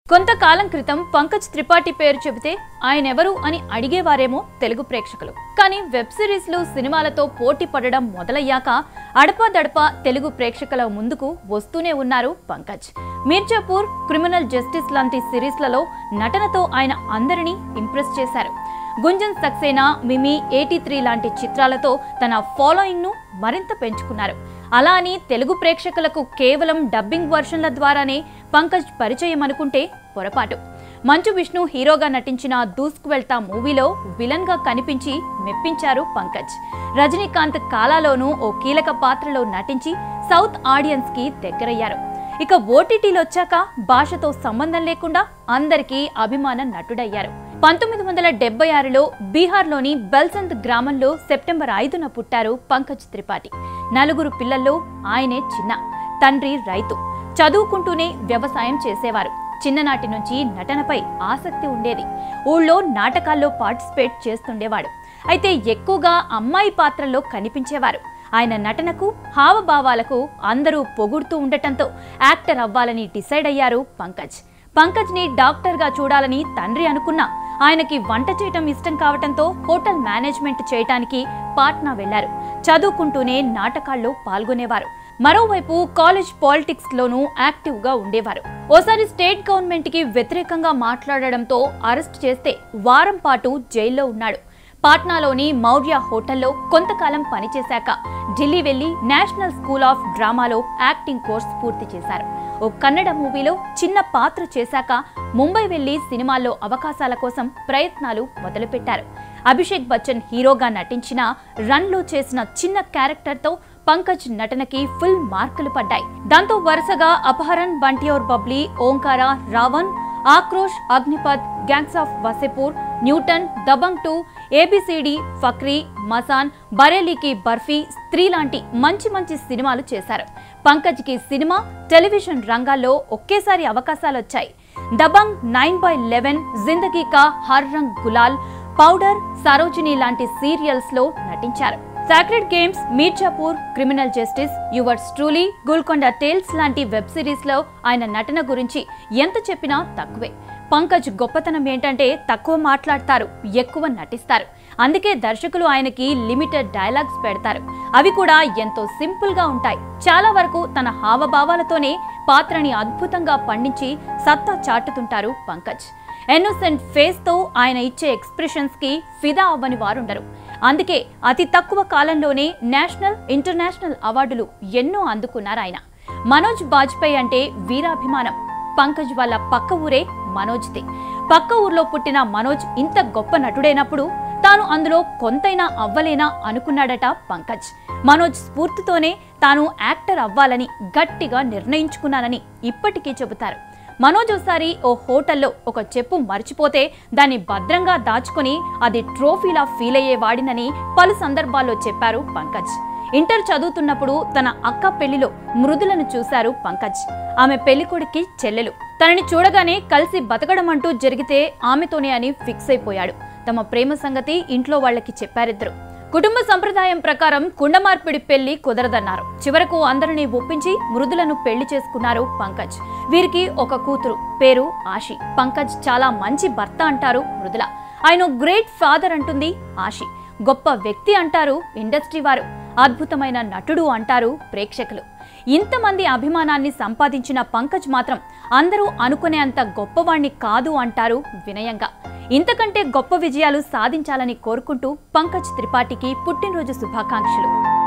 కొంతకాలం క్రితం పంకజ్ త్రిపాఠి పేరు చెబితే ఆయనెవరు అని అడిగేవారేమో తెలుగు ప్రేక్షకులు కానీ వెబ్ సిరీస్లు సినిమాలతో పోటీ పడడం మొదలయ్యాక అడపాదడపా తెలుగు ప్రేక్షకుల ముందుకు వస్తూనే ఉన్నారు పంకజ్ మీర్జాపూర్ క్రిమినల్ జస్టిస్ లాంటి సిరీస్లలో నటనతో ఆయన అందరినీ ఇంప్రెస్ చేశారు గుంజన్ సక్సేనా మిమి ఎయిటీ త్రీ లాంటి చిత్రాలతో తన ఫాలోయింగ్ ను మరింత పెంచుకున్నారు అలా అని తెలుగు ప్రేక్షకులకు కేవలం డబ్బింగ్ వర్షన్ల ద్వారానే పంకజ్ పరిచయం అనుకుంటే పొరపాటు మంచు విష్ణు హీరోగా నటించిన దూస్కు వెళ్తా మూవీలో విలన్ గా కనిపించి మెప్పించారు పంకజ్ రజనీకాంత్ కాలాలోనూ ఓ కీలక పాత్రలో నటించి సౌత్ ఆడియన్స్ కి దగ్గరయ్యారు ఇక ఓటీటీలో వచ్చాక భాషతో సంబంధం లేకుండా అందరికీ అభిమాన నటుడయ్యారు పంతొమ్మిది వందల డెబ్బై ఆరులో బీహార్లోని బెల్సంత్ గ్రామంలో సెప్టెంబర్ ఐదున పుట్టారు పంకజ్ త్రిపాఠి నలుగురు పిల్లల్లో ఆయనే చిన్న తండ్రి రైతు చదువుకుంటూనే వ్యవసాయం చేసేవారు చిన్ననాటి నుంచి నటనపై ఆసక్తి ఉండేది ఊళ్ళో నాటకాల్లో పార్టిసిపేట్ చేస్తుండేవాడు అయితే ఎక్కువగా అమ్మాయి పాత్రల్లో కనిపించేవారు ఆయన నటనకు హావభావాలకు అందరూ పొగుడుతూ ఉండటంతో యాక్టర్ అవ్వాలని డిసైడ్ అయ్యారు పంకజ్ పంకజ్ ని డాక్టర్ గా చూడాలని తండ్రి అనుకున్నా ఆయనకి వంట చేయటం ఇష్టం కావటంతో హోటల్ మేనేజ్మెంట్ చేయటానికి పాట్నా వెళ్లారు చదువుకుంటూనే నాటకాల్లో పాల్గొనేవారు మరోవైపు కాలేజ్ పాలిటిక్స్ లోనూ యాక్టివ్ గా ఉండేవారు ఓసారి స్టేట్ గవర్నమెంట్ కి వ్యతిరేకంగా మాట్లాడడంతో అరెస్ట్ చేస్తే వారం పాటు జైల్లో ఉన్నాడు పాట్నాలోని మౌర్య హోటల్లో కొంతకాలం పనిచేశాక ఢిల్లీ వెళ్లి నేషనల్ స్కూల్ ఆఫ్ డ్రామాలో యాక్టింగ్ కోర్స్ పూర్తి చేశారు ఓ కన్నడ మూవీలో చిన్న పాత్ర చేశాక ముంబై వెళ్లి సినిమాల్లో అవకాశాల కోసం ప్రయత్నాలు మొదలుపెట్టారు అభిషేక్ బచ్చన్ హీరోగా నటించిన రన్లో చేసిన చిన్న క్యారెక్టర్తో పంకజ్ నటనకి ఫుల్ మార్కులు పడ్డాయి దాంతో వరుసగా Apaharan Bunty aur Babli Omkara Raavan Aakrosh Agneepath gangs of Wasseypur Newton Dabangg two ABCD Fukrey Masaan Bareilly ki Barfi Stree లాంటి మంచి మంచి సినిమాలు చేశారు పంకజ్కి సినిమా టెలివిజన్ రంగాల్లో ఒకేసారి అవకాశాలు వచ్చాయి Dabangg nine by eleven Zindagi ka har rang Gulaal powder Sarojini లాంటి సీరియల్స్ లో నటించారు sacred games Mirzapur criminal justice yours truly Golconda tales లాంటి వెబ్ సిరీస్ లో ఆయన నటన గురించి ఎంత చెప్పినా తక్కువే పంకజ్ గొప్పతనం ఏంటంటే తక్కువ మాట్లాడతారు ఎక్కువ నటిస్తారు అందుకే దర్శకులు ఆయనకి లిమిటెడ్ డైలాగ్స్ పెడతారు అవి కూడా ఎంతో సింపుల్ గా ఉంటాయి చాలా వరకు తన హావభావాలతోనే పాత్రని అద్భుతంగా పండించి సత్తా చాటుతుంటారు పంకజ్ ఎన్నోసెంట్ ఫేస్ తో ఆయన ఇచ్చే ఎక్స్ప్రెషన్స్ కి ఫిదా అవ్వని వారుండరు అందుకే అతి తక్కువ కాలంలోనే నేషనల్ ఇంటర్నేషనల్ అవార్డులు ఎన్నో అందుకున్నారు ఆయన మనోజ్ బాజ్పేయి అంటే వీరాభిమానం పంకజ్ వాళ్ళ పక్క ఊరే మనోజ్ది పక్క ఊర్లో పుట్టిన మనోజ్ ఇంత గొప్ప నటుడైనప్పుడు తాను అందులో కొంతైనా అవ్వలేనా అనుకున్నాడట పంకజ్ మనోజ్ స్ఫూర్తితోనే తాను యాక్టర్ అవ్వాలని గట్టిగా నిర్ణయించుకున్నానని ఇప్పటికీ చెబుతారు మనోజ్ ఒకసారి ఓ హోటల్లో ఒక చెప్పు మర్చిపోతే దాన్ని భద్రంగా దాచుకుని అది ట్రోఫీలా ఫీల్ అయ్యేవాడినని పలు సందర్భాల్లో చెప్పారు పంకజ్ ఇంటర్ చదువుతున్నప్పుడు తన అక్క పెళ్లిలో మృదులను చూశారు పంకజ్ ఆమె పెళ్లికొడికి చెల్లెలు తనని చూడగానే కలిసి బతకడం అంటూ జరిగితే ఆమెతోనే అని ఫిక్స్ అయిపోయాడు తమ ప్రేమ సంగతి ఇంట్లో వాళ్ళకి చెప్పారిద్దరు కుటుంబ సంప్రదాయం ప్రకారం కుండమార్పిడి పెళ్లి కుదరదన్నారు చివరకు అందరినీ ఒప్పించి మృదులను పెళ్లి చేసుకున్నారు పంకజ్ వీరికి ఒక కూతురు పేరు ఆషి పంకజ్ చాలా మంచి భర్త అంటారు మృదుల ఆయన గ్రేట్ ఫాదర్ అంటుంది ఆషి గొప్ప వ్యక్తి అంటారు ఇండస్ట్రీ వారు అద్భుతమైన నటుడు అంటారు ప్రేక్షకులు ఇంతమంది అభిమానాన్ని సంపాదించిన పంకజ్ మాత్రం అందరూ అనుకునేంత గొప్పవాణ్ణి కాదు అంటారు వినయంగా ఇంతకంటే గొప్ప విజయాలు సాధించాలని కోరుకుంటూ పంకజ్ త్రిపాఠికి పుట్టినరోజు శుభాకాంక్షలు